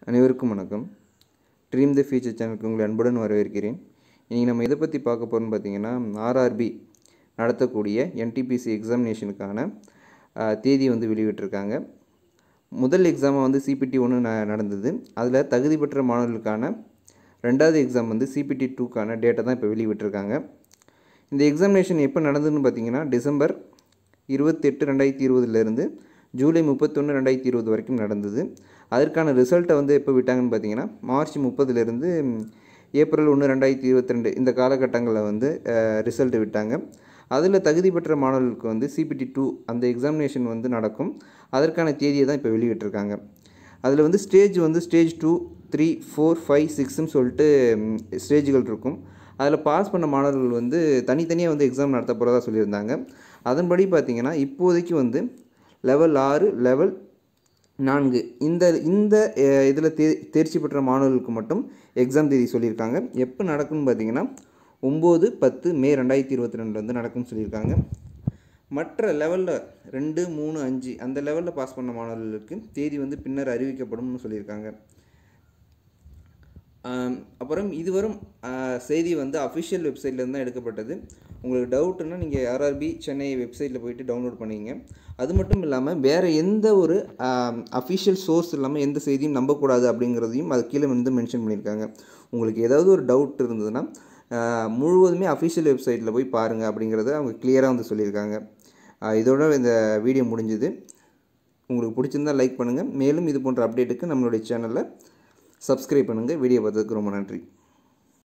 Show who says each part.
Speaker 1: அனைவருக்கும் வணக்கம் dream the future சேனலுக்கு உங்களை அன்புடன் வரவேற்கிறேன் இன்றைக்கி நம்ம எதை பற்றி பார்க்க போகிறோம்னு பார்த்தீங்கன்னா ஆர்ஆர்பி நடத்தக்கூடிய என்டிபிசி எக்ஸாமினேஷனுக்கான ஆஹ், தேதி வந்து வெளியிட்டிருக்காங்க முதல் எக்ஸாமை வந்து சிபிடி ஒன்று ந நடந்தது அதில் தகுதி பெற்ற மாணவர்களுக்கான ரெண்டாவது எக்ஸாம் வந்து சிபிடி டூக்கான டேட்டை தான் இப்போ வெளியிட்டிருக்காங்க இந்த எக்ஸாமினேஷன் எப்போ நடந்ததுன்னு பார்த்தீங்கன்னா டிசம்பர் இருபத்தெட்டு ரெண்டாயிரத்தி இருபதுலேருந்து ஜூலை முப்பத்தொன்று ரெண்டாயிரத்தி இருபது வரைக்கும் நடந்தது அதற்கான ரிசல்ட்டை வந்து எப்போ விட்டாங்கன்னு பார்த்தீங்கன்னா மார்ச் முப்பதுலேருந்து ஏப்ரல் ஒன்று ரெண்டாயிரத்தி இருபத்தி ரெண்டு இந்த காலகட்டங்களில் வந்து ரிசல்ட் விட்டாங்க அதில் தகுதி பெற்ற மாணவர்களுக்கு வந்து சிபிடி டூ அந்த எக்ஸாமினேஷன் வந்து நடக்கும் அதற்கான தேதியை தான் இப்போ வெளியிட்டிருக்காங்க அதில் வந்து ஸ்டேஜ் வந்து stage two three four five சிக்ஸ்னு சொல்லிட்டு ஸ்டேஜ்கள் இருக்கும் அதில் பாஸ் பண்ண மாணவர்கள் வந்து தனித்தனியாக வந்து எக்ஸாம் நடத்த போகிறதா சொல்லியிருந்தாங்க அதன்படி பார்த்தீங்கன்னா இப்போதைக்கு வந்து லெவல் ஆறு லெவல் நான்கு இந்த இந்த இதில் தே தேர்ச்சி பெற்ற மாணவர்களுக்கு மட்டும் எக்ஸாம் தேதி சொல்லியிருக்காங்க எப்போ நடக்கும்னு பார்த்தீங்கன்னா ஒம்பது பத்து மே ரெண்டாயிரத்தி இருபத்தி ரெண்டு வந்து நடக்கும்னு சொல்லியிருக்காங்க மற்ற லெவலில் ரெண்டு மூணு அஞ்சு அந்த லெவலில் பாஸ் பண்ண மாணவர்களுக்கு தேதி வந்து பின்னர் அறிவிக்கப்படும்னு சொல்லியிருக்காங்க ஆம், அப்புறம் இதுவரும் ஆ, செய்தி வந்து அஃபிஷியல் வெப்சைட்லேருந்து தான் எடுக்கப்பட்டது உங்களுக்கு டவுட்டுன்னா நீங்கள் ஆர்ஆர்பி சென்னை வெப்சைட்டில் போயிட்டு டவுன்லோட் பண்ணிங்க அது மட்டும் இல்லாமல் வேறு எந்த ஒரு அஃபிஷியல் சோர்ஸ் இல்லாமல் எந்த செய்தியும் நம்பக்கூடாது அப்படிங்கிறதையும் அது கீழே வந்து மென்ஷன் பண்ணியிருக்காங்க உங்களுக்கு ஏதாவது ஒரு டவுட் இருந்ததுன்னா ஆ, முழுவதுமே அஃபிஷியல் வெப்சைட்டில் போய் பாருங்கள் அப்படிங்கிறத அவங்க கிளியராக வந்து சொல்லியிருக்காங்க ஆ, இதோட இந்த வீடியோ முடிஞ்சுது உங்களுக்கு பிடிச்சிருந்தா லைக் பண்ணுங்கள் மேலும் இது போன்ற அப்டேட்டுக்கு நம்மளுடைய சேனலை சப்ஸ்கிரைப் பண்ணுங்கள் வீடியோ பார்த்ததுக்கு ரொம்ப நன்றி